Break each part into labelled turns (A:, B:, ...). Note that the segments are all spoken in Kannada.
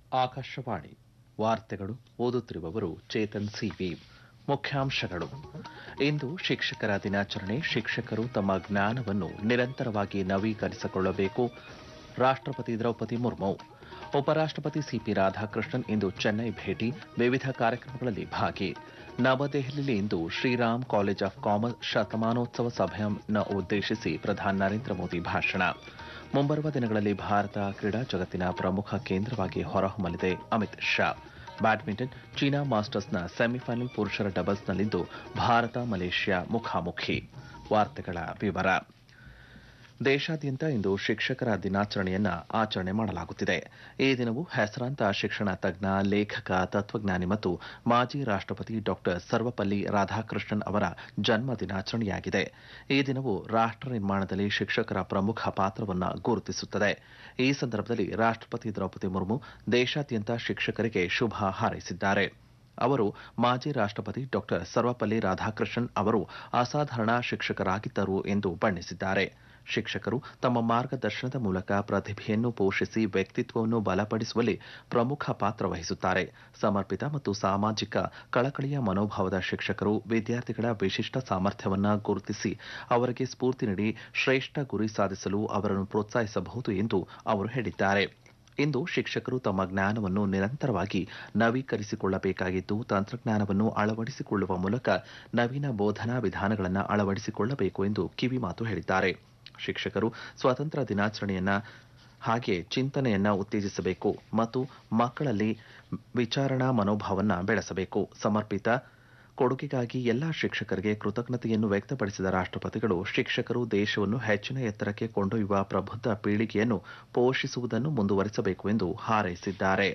A: ಆಕಾಶವಾಣಿ ವಾರ್ತೆಗಳು ಓದುತ್ತಿರುವವರು ಚೇತನ್ ಸಿವಿ ಮುಖ್ಯಾಂಶಗಳು ಇಂದು ಶಿಕ್ಷಕರ ದಿನಾಚರಣೆ ಶಿಕ್ಷಕರು ತಮ್ಮ ಜ್ಞಾನವನ್ನು ನಿರಂತರವಾಗಿ ನವೀಕರಿಸಿಕೊಳ್ಳಬೇಕು ರಾಷ್ಟ್ರಪತಿ ದ್ರೌಪದಿ ಮುರ್ಮು ಉಪರಾಷ್ಟ್ರಪತಿ ಸಿಪಿ ರಾಧಾಕೃಷ್ಣನ್ ಇಂದು ಚೆನ್ನೈ ಭೇಟಿ ವಿವಿಧ ಕಾರ್ಯಕ್ರಮಗಳಲ್ಲಿ ಭಾಗಿ ನವದೆಹಲಿಯಲ್ಲಿ ಇಂದು ಶ್ರೀರಾಮ್ ಕಾಲೇಜ್ ಆಫ್ ಕಾಮರ್ಸ್ ಶತಮಾನೋತ್ಸವ ಸಭೆಯನ್ನು ಉದ್ದೇಶಿಸಿ ಪ್ರಧಾನಿ ನರೇಂದ್ರ ಮೋದಿ ಭಾಷಣ ಮುಂಬರುವ ದಿನಗಳಲ್ಲಿ ಭಾರತ ಕ್ರೀಡಾ ಜಗತ್ತಿನ ಪ್ರಮುಖ ಕೇಂದ್ರವಾಗಿ ಹೊರಹೊಮ್ಮಲಿದೆ ಅಮಿತ್ ಶಾ ಬ್ಯಾಡ್ಮಿಂಟನ್ ಚೀನಾ ಮಾಸ್ಟರ್ಸ್ನ ಸೆಮಿಫೈನಲ್ ಪುರುಷರ ಡಬಲ್ಸ್ನಲ್ಲಿಂದು ಭಾರತ ಮಲೇಷ್ಯಾ ಮುಖಾಮುಖಿ ವಾರ್ತೆಗಳ ವಿವರ ದೇಶಾದ್ಯಂತ ಇಂದು ಶಿಕ್ಷಕರ ದಿನಾಚರಣೆಯನ್ನ ಆಚರಣೆ ಮಾಡಲಾಗುತ್ತಿದೆ ಈ ದಿನವು ಹೆಸರಾಂತ ಶಿಕ್ಷಣ ತಜ್ಞ ಲೇಖಕ ತತ್ವಜ್ಞಾನಿ ಮತ್ತು ಮಾಜಿ ರಾಷ್ಟ್ರಪತಿ ಡಾಕ್ಟರ್ ಸರ್ವಪಲ್ಲಿ ರಾಧಾಕೃಷ್ಣನ್ ಅವರ ಜನ್ಮ ದಿನಾಚರಣೆಯಾಗಿದೆ ಈ ದಿನವು ರಾಷ್ಟ್ರ ನಿರ್ಮಾಣದಲ್ಲಿ ಶಿಕ್ಷಕರ ಪ್ರಮುಖ ಪಾತ್ರವನ್ನು ಗುರುತಿಸುತ್ತದೆ ಈ ಸಂದರ್ಭದಲ್ಲಿ ರಾಷ್ಟ್ರಪತಿ ದ್ರೌಪದಿ ಮುರ್ಮು ದೇಶಾದ್ಯಂತ ಶಿಕ್ಷಕರಿಗೆ ಶುಭ ಹಾರೈಸಿದ್ದಾರೆ ಅವರು ಮಾಜಿ ರಾಷ್ಟ್ರಪತಿ ಡಾಕ್ಟರ್ ಸರ್ವಪಲ್ಲಿ ರಾಧಾಕೃಷ್ಣನ್ ಅವರು ಅಸಾಧಾರಣ ಶಿಕ್ಷಕರಾಗಿದ್ದರು ಎಂದು ಬಣ್ಣಿಸಿದ್ದಾರೆ ಶಿಕ್ಷಕರು ತಮ್ಮ ಮಾರ್ಗದರ್ಶನದ ಮೂಲಕ ಪ್ರತಿಭೆಯನ್ನು ಪೋಷಿಸಿ ವ್ಯಕ್ತಿತ್ವವನ್ನು ಬಲಪಡಿಸುವಲ್ಲಿ ಪ್ರಮುಖ ಪಾತ್ರ ವಹಿಸುತ್ತಾರೆ ಸಮರ್ಪಿತ ಮತ್ತು ಸಾಮಾಜಿಕ ಕಳಕಳಿಯ ಮನೋಭಾವದ ಶಿಕ್ಷಕರು ವಿದ್ಯಾರ್ಥಿಗಳ ವಿಶಿಷ್ಟ ಸಾಮರ್ಥ್ಯವನ್ನು ಗುರುತಿಸಿ ಅವರಿಗೆ ಸ್ಫೂರ್ತಿ ನೀಡಿ ಶ್ರೇಷ್ಠ ಗುರಿ ಸಾಧಿಸಲು ಅವರನ್ನು ಪ್ರೋತ್ಸಾಹಿಸಬಹುದು ಎಂದು ಅವರು ಹೇಳಿದ್ದಾರೆ ಇಂದು ಶಿಕ್ಷಕರು ತಮ್ಮ ಜ್ಞಾನವನ್ನು ನಿರಂತರವಾಗಿ ನವೀಕರಿಸಿಕೊಳ್ಳಬೇಕಾಗಿದ್ದು ತಂತ್ರಜ್ಞಾನವನ್ನು ಅಳವಡಿಸಿಕೊಳ್ಳುವ ಮೂಲಕ ನವೀನ ಬೋಧನಾ ವಿಧಾನಗಳನ್ನು ಅಳವಡಿಸಿಕೊಳ್ಳಬೇಕು ಎಂದು ಕಿವಿಮಾತು ಹೇಳಿದ್ದಾರೆ ಶಿಕ್ಷಕರು ಸ್ವಾತಂತ್ರ್ಯ ದಿನಾಚರಣೆಯನ್ನ ಹಾಗೆ ಚಿಂತನೆಯನ್ನ ಉತ್ತೇಜಿಸಬೇಕು ಮತ್ತು ಮಕ್ಕಳಲ್ಲಿ ವಿಚಾರಣಾ ಮನೋಭಾವನ್ನ ಬೆಳೆಸಬೇಕು ಸಮರ್ಪಿತ ಕೊಡುಗೆಗಾಗಿ ಎಲ್ಲಾ ಶಿಕ್ಷಕರಿಗೆ ಕೃತಜ್ಞತೆಯನ್ನು ವ್ಯಕ್ತಪಡಿಸಿದ ರಾಷ್ಟ್ರಪತಿಗಳು ಶಿಕ್ಷಕರು ದೇಶವನ್ನು ಹೆಚ್ಚಿನ ಎತ್ತರಕ್ಕೆ ಕೊಂಡೊಯ್ಯುವ ಪ್ರಬುದ್ಧ ಪೀಳಿಗೆಯನ್ನು ಪೋಷಿಸುವುದನ್ನು ಮುಂದುವರಿಸಬೇಕು ಎಂದು ಹಾರೈಸಿದ್ದಾರೆ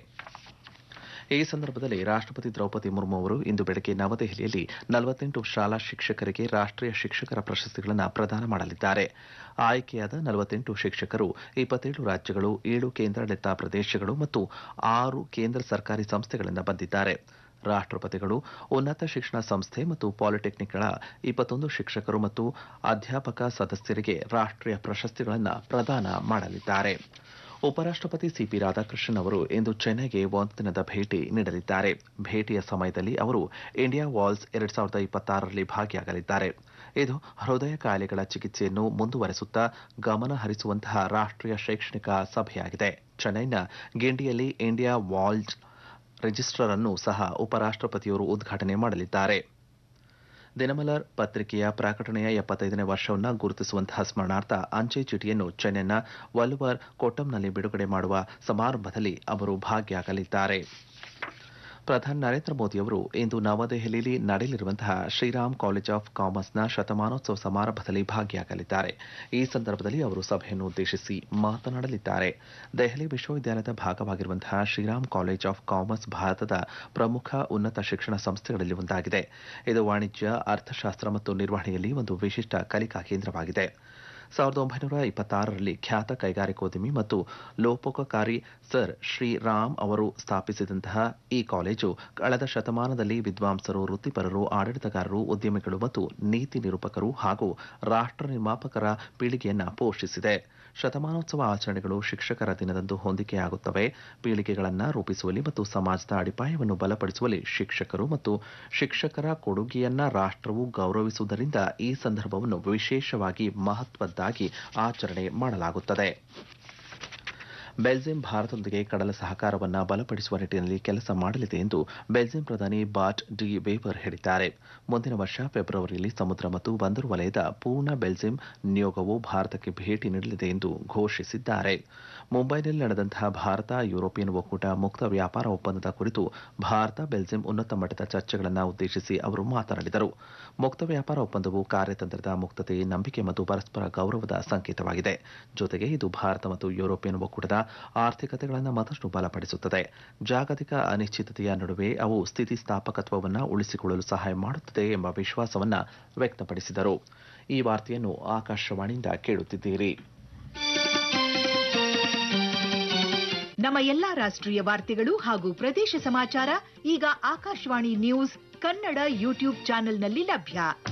A: ಈ ಸಂದರ್ಭದಲ್ಲಿ ರಾಷ್ಟ್ರಪತಿ ದ್ರೌಪದಿ ಮುರ್ಮು ಅವರು ಇಂದು ಬೆಳಗ್ಗೆ ನವದೆಹಲಿಯಲ್ಲಿ ನಲವತ್ತೆಂಟು ಶಾಲಾ ಶಿಕ್ಷಕರಿಗೆ ರಾಷ್ಟ್ರೀಯ ಶಿಕ್ಷಕರ ಪ್ರಶಸ್ತಿಗಳನ್ನು ಪ್ರದಾನ ಮಾಡಲಿದ್ದಾರೆ ಆಯ್ಕೆಯಾದ ನಲವತ್ತೆಂಟು ಶಿಕ್ಷಕರು ಇಪ್ಪತ್ತೇಳು ರಾಜ್ಯಗಳು ಏಳು ಕೇಂದ್ರಾಡಳಿತ ಪ್ರದೇಶಗಳು ಮತ್ತು ಆರು ಕೇಂದ್ರ ಸರ್ಕಾರಿ ಸಂಸ್ಥೆಗಳಿಂದ ಬಂದಿದ್ದಾರೆ ರಾಷ್ಟ್ರಪತಿಗಳು ಉನ್ನತ ಶಿಕ್ಷಣ ಸಂಸ್ಥೆ ಮತ್ತು ಪಾಲಿಟೆಕ್ನಿಕ್ಗಳ ಇಪ್ಪತ್ತೊಂದು ಶಿಕ್ಷಕರು ಮತ್ತು ಅಧ್ಯಾಪಕ ಸದಸ್ಯರಿಗೆ ರಾಷ್ಟ್ರೀಯ ಪ್ರಶಸ್ತಿಗಳನ್ನು ಪ್ರದಾನ ಮಾಡಲಿದ್ದಾರೆ ಉಪರಾಷ್ಟ್ರಪತಿ ಸಿಪಿ ರಾಧಾಕೃಷ್ಣನ್ ಅವರು ಇಂದು ಚೆನ್ನೈಗೆ ಒಂದು ದಿನದ ಭೇಟಿ ನೀಡಲಿದ್ದಾರೆ ಭೇಟಿಯ ಸಮಯದಲ್ಲಿ ಅವರು ಇಂಡಿಯಾ ವಾಲ್ಸ್ ಎರಡ್ ಸಾವಿರದ ಇಪ್ಪತ್ತಾರರಲ್ಲಿ ಭಾಗಿಯಾಗಲಿದ್ದಾರೆ ಇದು ಹೃದಯ ಕಾಯಿಲೆಗಳ ಚಿಕಿತ್ಸೆಯನ್ನು ಮುಂದುವರೆಸುತ್ತಾ ಗಮನ ಹರಿಸುವಂತಹ ರಾಷ್ಟ್ರೀಯ ಶೈಕ್ಷಣಿಕ ಸಭೆಯಾಗಿದೆ ಚೆನ್ನೈನ ಗಿಂಡಿಯಲ್ಲಿ ಇಂಡಿಯಾ ವಾಲ್ಸ್ ರಿಜಿಸ್ಟರ್ ಅನ್ನು ಸಹ ಉಪರಾಷ್ಟ್ರಪತಿಯವರು ಉದ್ಘಾಟನೆ ಮಾಡಲಿದ್ದಾರೆ ದಿನಮಲರ್ ಪತ್ರಿಕೆಯ ಪ್ರಕಟಣೆಯ ಎಪ್ಪತ್ತೈದನೇ ವರ್ಷವನ್ನು ಗುರುತಿಸುವಂತಹ ಸ್ಮರಣಾರ್ಥ ಅಂಚೆ ಚೀಟಿಯನ್ನು ಚೆನ್ನೈನ ವಲ್ವರ್ ಕೊಟ್ಟಂನಲ್ಲಿ ಬಿಡುಗಡೆ ಮಾಡುವ ಸಮಾರಂಭದಲ್ಲಿ ಅವರು ಭಾಗಿಯಾಗಲಿದ್ದಾರೆ ಪ್ರಧಾನಿ ನರೇಂದ್ರ ಮೋದಿ ಅವರು ಇಂದು ನವದೆಹಲಿಯಲ್ಲಿ ನಡೆಯಲಿರುವಂತಹ ಶ್ರೀರಾಮ್ ಕಾಲೇಜ್ ಆಫ್ ಕಾಮರ್ಸ್ನ ಶತಮಾನೋತ್ಸವ ಸಮಾರಂಭದಲ್ಲಿ ಭಾಗಿಯಾಗಲಿದ್ದಾರೆ ಈ ಸಂದರ್ಭದಲ್ಲಿ ಅವರು ಸಭೆಯನ್ನು ಉದ್ದೇಶಿಸಿ ಮಾತನಾಡಲಿದ್ದಾರೆ ದೆಹಲಿ ವಿಶ್ವವಿದ್ಯಾಲಯದ ಭಾಗವಾಗಿರುವಂತಹ ಶ್ರೀರಾಮ್ ಕಾಲೇಜ್ ಆಫ್ ಕಾಮರ್ಸ್ ಭಾರತದ ಪ್ರಮುಖ ಉನ್ನತ ಶಿಕ್ಷಣ ಸಂಸ್ಥೆಗಳಲ್ಲಿ ಒಂದಾಗಿದೆ ಇದು ವಾಣಿಜ್ಯ ಅರ್ಥಶಾಸ್ತ್ರ ಮತ್ತು ನಿರ್ವಹಣೆಯಲ್ಲಿ ಒಂದು ವಿಶಿಷ್ಟ ಕಲಿಕಾ ಕೇಂದ್ರವಾಗಿದೆ ಸಾವಿರದ ಒಂಬೈನೂರ ಇಪ್ಪತ್ತಾರರಲ್ಲಿ ಖ್ಯಾತ ಕೈಗಾರಿಕೋದ್ಯಮಿ ಮತ್ತು ಲೋಕೋಪಕಾರಿ ಸರ್ ಶ್ರೀರಾಮ್ ಅವರು ಸ್ಥಾಪಿಸಿದಂತಹ ಈ ಕಾಲೇಜು ಕಳೆದ ಶತಮಾನದಲ್ಲಿ ವಿದ್ವಾಂಸರು ವೃತ್ತಿಪರರು ಆಡಳಿತಗಾರರು ಉದ್ಯಮಿಗಳು ಮತ್ತು ನೀತಿ ನಿರೂಪಕರು ಹಾಗೂ ರಾಷ್ಟ್ರ ನಿರ್ಮಾಪಕರ ಪೀಳಿಗೆಯನ್ನ ಪೋಷಿಸಿದೆ ಶತಮಾನೋತ್ಸವ ಆಚರಣೆಗಳು ಶಿಕ್ಷಕರ ದಿನದಂದು ಹೊಂದಿಕೆಯಾಗುತ್ತವೆ ಪೀಳಿಗೆಗಳನ್ನು ರೂಪಿಸುವಲ್ಲಿ ಮತ್ತು ಸಮಾಜದ ಅಡಿಪಾಯವನ್ನು ಬಲಪಡಿಸುವಲ್ಲಿ ಶಿಕ್ಷಕರು ಮತ್ತು ಶಿಕ್ಷಕರ ಕೊಡುಗೆಯನ್ನ ರಾಷ್ಟ್ರವು ಗೌರವಿಸುವುದರಿಂದ ಈ ಸಂದರ್ಭವನ್ನು ವಿಶೇಷವಾಗಿ ಮಹತ್ವದ್ದಾಗಿ ಆಚರಣೆ ಮಾಡಲಾಗುತ್ತದೆ ಬೆಲ್ಜಿಯಂ ಭಾರತದೊಂದಿಗೆ ಕಡಲ ಸಹಕಾರವನ್ನು ಬಲಪಡಿಸುವ ನಿಟ್ಟಿನಲ್ಲಿ ಕೆಲಸ ಮಾಡಲಿದೆ ಎಂದು ಬೆಲ್ಜಿಯಂ ಪ್ರಧಾನಿ ಬಾಟ್ ಡಿ ವೇವರ್ ಹೇಳಿದ್ದಾರೆ ಮುಂದಿನ ವರ್ಷ ಫೆಬ್ರವರಿಯಲ್ಲಿ ಸಮುದ್ರ ಮತ್ತು ಬಂದರು ವಲಯದ ಪೂರ್ಣ ಬೆಲ್ಜಿಯಂ ನಿಯೋಗವು ಭಾರತಕ್ಕೆ ಭೇಟಿ ನೀಡಲಿದೆ ಎಂದು ಘೋಷಿಸಿದ್ದಾರೆ ಮುಂಬೈನಲ್ಲಿ ನಡೆದಂತಹ ಭಾರತ ಯುರೋಪಿಯನ್ ಒಕ್ಕೂಟ ಮುಕ್ತ ವ್ಯಾಪಾರ ಒಪ್ಪಂದದ ಕುರಿತು ಭಾರತ ಬೆಲ್ಜಿಯಂ ಉನ್ನತ ಮಟ್ಟದ ಚರ್ಚೆಗಳನ್ನು ಉದ್ದೇಶಿಸಿ ಅವರು ಮಾತನಾಡಿದರು ಮುಕ್ತ ವ್ಯಾಪಾರ ಒಪ್ಪಂದವು ಕಾರ್ಯತಂತ್ರದ ಮುಕ್ತತೆ ನಂಬಿಕೆ ಮತ್ತು ಪರಸ್ಪರ ಗೌರವದ ಸಂಕೇತವಾಗಿದೆ ಜೊತೆಗೆ ಇದು ಭಾರತ ಮತ್ತು ಯುರೋಪಿಯನ್ ಒಕ್ಕೂಟದ ಆರ್ಥಿಕತೆಗಳನ್ನು ಮತ್ತಷ್ಟು ಬಲಪಡಿಸುತ್ತದೆ ಜಾಗತಿಕ ಅನಿಶ್ಚಿತತೆಯ ನಡುವೆ ಅವು ಸ್ಥಿತಿಸ್ಥಾಪಕತ್ವವನ್ನು ಉಳಿಸಿಕೊಳ್ಳಲು ಸಹಾಯ ಮಾಡುತ್ತದೆ ಎಂಬ ವಿಶ್ವಾಸವನ್ನು ವ್ಯಕ್ತಪಡಿಸಿದರು ಈ ವಾರ್ತೆಯನ್ನು ಆಕಾಶವಾಣಿಯಿಂದ ಕೇಳುತ್ತಿದ್ದೀರಿ
B: ನಮ್ಮ ಎಲ್ಲಾ ರಾಷ್ಟ್ರೀಯ ವಾರ್ತೆಗಳು ಹಾಗೂ ಪ್ರದೇಶ ಸಮಾಚಾರ ಈಗ ಆಕಾಶವಾಣಿ ನ್ಯೂಸ್ ಕನ್ನಡ ಯೂಟ್ಯೂಬ್ ಚಾನೆಲ್ನಲ್ಲಿ ಲಭ್ಯ